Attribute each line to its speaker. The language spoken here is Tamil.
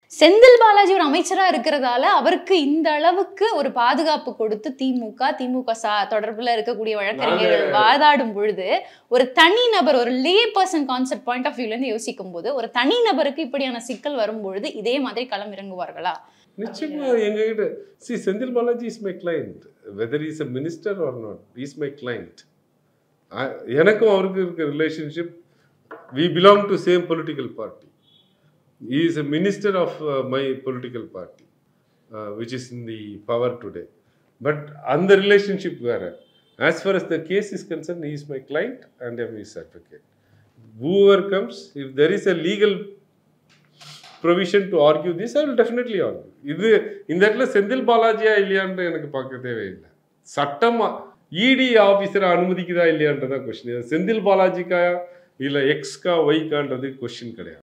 Speaker 1: செந்தில் பாலாஜி ஒரு அமைச்சரா இருக்கிறதால அவருக்கு இந்த அளவுக்கு ஒரு பாதுகாப்பு கொடுத்து திமுக திமுக சா தொடர்புல இருக்கக்கூடிய வழக்கறிஞர்கள்
Speaker 2: நாங்க-
Speaker 1: வாதாடும் பொழுது ஒரு தனி நபர் ஒரு lay person concept point of வியூல இருந்து யோசிக்கும் போது ஒரு தனி நபருக்கு இப்படியான சிக்கல் வரும்பொழுது இதே மாதிரி களம் இறங்குவார்களா
Speaker 2: நிச்சயமா எங்ககிட்ட சி Senthil Balaji is my client whether is a minister or not is my client எனக்கும் அவருக்கு இருக்க relationship we belong to same political party he is a minister of uh, my political party uh, which is in the power today but அந்த ரிலேஷன்ஷிப் வேற as far as the case is concerned he is my client and I'm his advocate whoever comes if there is a legal provision to argue this I will definitely argue இது இந்த இடத்துல செந்தில் பாலாஜியா இல்லையான்னு எனக்கு பார்க்க தேவையில்லை சட்டமா இடி ஆஃபீஸரை அனுமதிக்குதா இல்லையான்றதான் கொஸ்டின் செந்தில் பாலாஜிக்கா இல்லை எக்ஸ்கா ஒய்க்கான்றது கொஸ்டின் கிடையாது